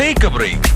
take A break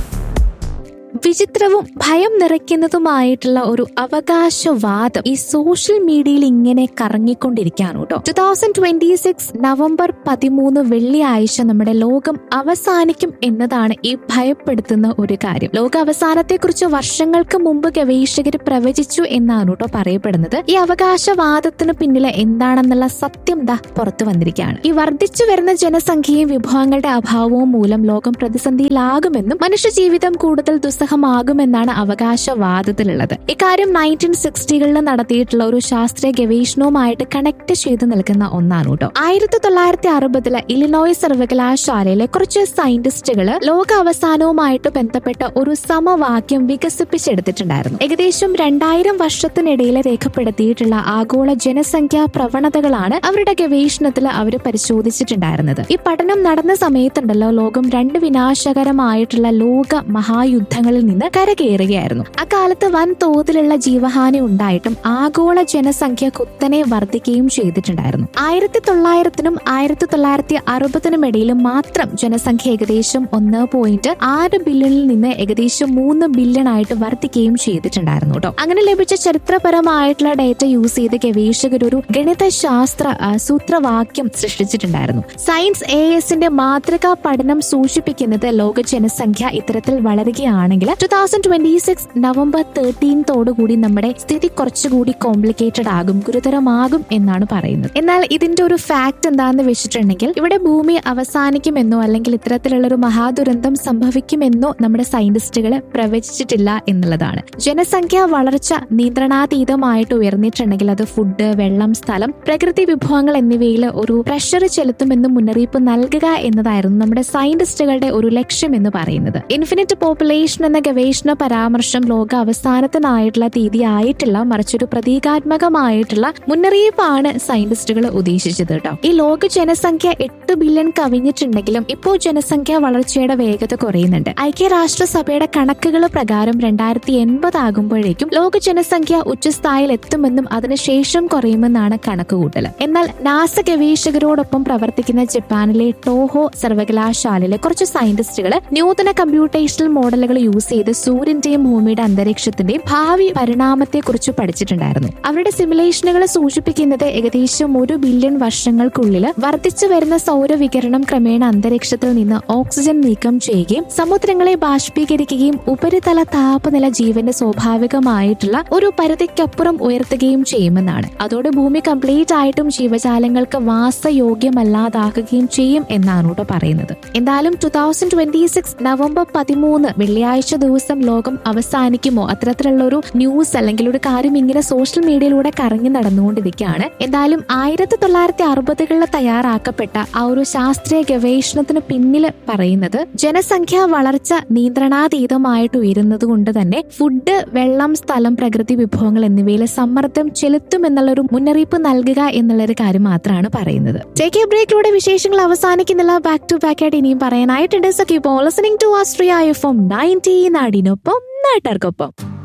വിചിത്രവും ഭയം നിറയ്ക്കുന്നതുമായിട്ടുള്ള ഒരു അവകാശവാദം ഈ സോഷ്യൽ മീഡിയയിൽ ഇങ്ങനെ കറങ്ങിക്കൊണ്ടിരിക്കുകയാണ് കേട്ടോ two thousand twenty six November പതിമൂന്ന് വെള്ളിയാഴ്ച നമ്മുടെ ലോകം അവസാനിക്കും എന്നതാണ് ഈ ഭയപ്പെടുത്തുന്ന ഒരു കാര്യം ലോക അവസാനത്തെക്കുറിച്ച് വർഷങ്ങൾക്ക് മുമ്പ് ഗവേഷകർ പ്രവചിച്ചു എന്നാണ് കേട്ടോ പറയപ്പെടുന്നത് ഈ അവകാശവാദത്തിന് പിന്നിൽ എന്താണെന്നുള്ള സത്യം ദാ പുറത്തു വന്നിരിക്കുകയാണ് ഈ വർദ്ധിച്ചു വരുന്ന ജനസംഖ്യയും വിഭവങ്ങളുടെ അഭാവവും മൂലം ലോകം പ്രതിസന്ധിയിലാകുമെന്നും മനുഷ്യജീവിതം കൂടുതൽ ദുസ്സഹമാകുമെന്നാണ് അവകാശവാദത്തിലുള്ളത് ഇക്കാര്യം നയൻറ്റീൻ സിക്സ്റ്റികളിൽ നടത്തിയിട്ടുള്ള ഒരു ശാസ്ത്രീയ ഗവേഷണവുമായിട്ട് കണക്ട് ചെയ്ത് നിൽക്കുന്ന ഒന്നാണ് കേട്ടോ ആയിരത്തി തൊള്ളായിരത്തി അറുപതില് ഇലിനോയ് സർവകലാശാലയിലെ കുറച്ച് സയന്റിസ്റ്റുകള് ലോക അവസാനവുമായിട്ട് ബന്ധപ്പെട്ട ഒരു സമവാക്യം വികസിപ്പിച്ചെടുത്തിട്ടുണ്ടായിരുന്നു ഏകദേശം രണ്ടായിരം വർഷത്തിനിടയിൽ രേഖപ്പെടുത്തിയിട്ടുള്ള ആഗോള ജനസംഖ്യാ പ്രവണതകളാണ് അവരുടെ ഗവേഷണത്തിൽ അവർ പരിശോധിച്ചിട്ടുണ്ടായിരുന്നത് ഈ പഠനം നടന്ന സമയത്തുണ്ടല്ലോ ലോകം രണ്ട് വിനാശകരമായിട്ടുള്ള ലോക മഹായുദ്ധങ്ങളിൽ നിന്ന് കരകയറുകയായിരുന്നു അക്കാലത്ത് വൻ തോതിലുള്ള ജീവഹാനി ഉണ്ടായിട്ടും ആഗോള ജനസംഖ്യ കുത്തനെ വർദ്ധിക്കുകയും ചെയ്തിട്ടുണ്ടായിരുന്നു ആയിരത്തി തൊള്ളായിരത്തിനും ആയിരത്തി തൊള്ളായിരത്തി അറുപതിനും ഇടയിൽ മാത്രം ജനസംഖ്യ ഏകദേശം ഒന്ന് പോയിന്റ് ആറ് ബില്യണിൽ നിന്ന് ഏകദേശം മൂന്ന് ബില്യൺ ആയിട്ട് വർദ്ധിക്കുകയും ചെയ്തിട്ടുണ്ടായിരുന്നു കേട്ടോ അങ്ങനെ ലഭിച്ച ചരിത്രപരമായിട്ടുള്ള ഡേറ്റ യൂസ് ചെയ്ത് ഗവേഷകർ ഒരു ഗണിതശാസ്ത്ര ആ, സൂത്രവാക്യം സൃഷ്ടിച്ചിട്ടുണ്ടായിരുന്നു സയൻസ് എ എസിന്റെ മാതൃകാ പഠനം സൂചിപ്പിക്കുന്നത് ലോക ജനസംഖ്യ ഇത്തരത്തിൽ വളരുകയാണെങ്കിൽ two thousand twenty six November തേർട്ടീൻതോടുകൂടി നമ്മുടെ സ്ഥിതി കുറച്ചുകൂടി കോംപ്ലിക്കേറ്റഡ് ആകും ഗുരുതരമാകും എന്നാണ് പറയുന്നത് എന്നാൽ ഇതിന്റെ ഒരു ഫാക്ട് എന്താണെന്ന് വെച്ചിട്ടുണ്ടെങ്കിൽ ഇവിടെ ഭൂമി അവസാനിക്കുമെന്നോ അല്ലെങ്കിൽ ഇത്തരത്തിലുള്ള ഒരു മഹാദുരന്തം സംഭവിക്കുമെന്നോ നമ്മുടെ സയന്റിസ്റ്റുകൾ പ്രവചിച്ചിട്ടില്ല എന്നുള്ളതാണ് ജനസംഖ്യ വളർച്ച നിയന്ത്രണാതീതമായിട്ട് ഉയർന്നിട്ടുണ്ടെങ്കിൽ അത് ഫുഡ് വെള്ളം സ്ഥലം പ്രകൃതി വിഭവങ്ങൾ എന്നിവയിൽ ഒരു പ്രഷർ ചെലുത്തുമെന്ന് മുന്നറിയിപ്പ് നൽകുക എന്നതായിരുന്നു നമ്മുടെ സയന്റിസ്റ്റുകളുടെ ഒരു ലക്ഷ്യം എന്ന് പറയുന്നത് ഇൻഫിനിറ്റ് പോപ്പുലേഷൻ എന്ന ഗവേഷണ പരാമർശം ലോക അവസാനത്തിനായിട്ടുള്ള തീയതി ആയിട്ടില്ല മറിച്ചൊരു പ്രതീകാത്മകമായിട്ടുള്ള മുന്നറിയിപ്പാണ് സയന്റിസ്റ്റുകൾ ഉദ്ദേശിച്ചത് കേട്ടോ ഈ ലോക ജനസംഖ്യ എട്ട് ബില്യൺ കവിഞ്ഞിട്ടുണ്ടെങ്കിലും ഇപ്പോൾ ജനസംഖ്യ വളർച്ചയുടെ വേഗത കുറയുന്നുണ്ട് ഐക്യരാഷ്ട്രസഭയുടെ കണക്കുകൾ പ്രകാരം രണ്ടായിരത്തി എൺപത് ആകുമ്പോഴേക്കും ലോക ജനസംഖ്യ ഉച്ചസ്ഥായിൽ എത്തുമെന്നും അതിനുശേഷം കുറയുമെന്നാണ് കണക്കുകൂട്ടൽ എന്നാൽ നാസ ഗവേഷകരോടൊപ്പം പ്രവർത്തിക്കുന്ന ജപ്പാനിലെ ടോഹോ സർവകലാശാലയിലെ കുറച്ച് സയന്റിസ്റ്റുകൾ നൂതന കമ്പ്യൂട്ടേഷണൽ മോഡലുകൾ യൂസ് ചെയ്ത് സൂര്യന്റെയും ഭൂമിയുടെ അന്തരീക്ഷത്തിന്റെയും ഭാവി പരിണാമത്തെ കുറിച്ച് പഠിച്ചിട്ടുണ്ടായിരുന്നു അവരുടെ സിമുലേഷനുകൾ സൂചിപ്പിക്കുന്നത് ഏകദേശം ഒരു ബില്യൺ വർഷങ്ങൾക്കുള്ളിൽ വർദ്ധിച്ചു വരുന്ന സൗരവികിരണം ക്രമേണ അന്തരീക്ഷത്തിൽ നിന്ന് ഓക്സിജൻ നീക്കം ചെയ്യുകയും സമുദ്രങ്ങളെ ബാഷ്പീകരിക്കുകയും ഉപരിതല താപനില ജീവന്റെ സ്വാഭാവികമായിട്ടുള്ള ഒരു പരിധിക്കപ്പുറം ഉയർത്തുകയും ചെയ്യുമെന്നാണ് അതോടെ ഭൂമി കംപ്ലീറ്റ് ആയിട്ടും ജീവജാലങ്ങൾക്ക് വാസയോഗ്യമല്ലാതാക്കുകയും ചെയ്യും എന്നാണ് കേട്ടോ പറയുന്നത് എന്തായാലും two thousand twenty six November പതിമൂന്ന് വെള്ളിയാഴ്ച ദിവസം ലോകം അവസാനിക്കുമോ അത്തരത്തിലുള്ള ഒരു ന്യൂസ് അല്ലെങ്കിൽ ഒരു കാര്യം ഇങ്ങനെ സോഷ്യൽ മീഡിയയിലൂടെ കറങ്ങി നടന്നുകൊണ്ടിരിക്കുകയാണ് എന്തായാലും ആയിരത്തി തൊള്ളായിരത്തി അറുപതുകളിൽ തയ്യാറാക്കപ്പെട്ട ആ ഒരു ശാസ്ത്രീയ ഗവേഷണത്തിന് പിന്നിൽ പറയുന്നത് ജനസംഖ്യാ വളർച്ച നിയന്ത്രണാതീതമായിട്ട് ഉയരുന്നത് കൊണ്ട് തന്നെ ഫുഡ് വെള്ളം സ്ഥലം പ്രകൃതി വിഭവങ്ങൾ എന്നിവയിൽ സമ്മർദ്ദം ചെലുത്തുമെന്നുള്ള ഒരു മുന്നറിയിപ്പ് നൽകുക എന്നുള്ള ഒരു കാര്യം മാത്രമാണ് പറയുന്നത് ടേക്ക് എ ബ്രേക്കിലൂടെ വിശേഷങ്ങൾ അവസാനിക്കുന്നില്ല ബാക്ക് ടു ബാക്ക് ആയിട്ട് ഇനിയും പറയാനായിട്ടുണ്ട് so keep listening to Astria F M ninety നാടിനൊപ്പം നാട്ടുകാർക്കൊപ്പം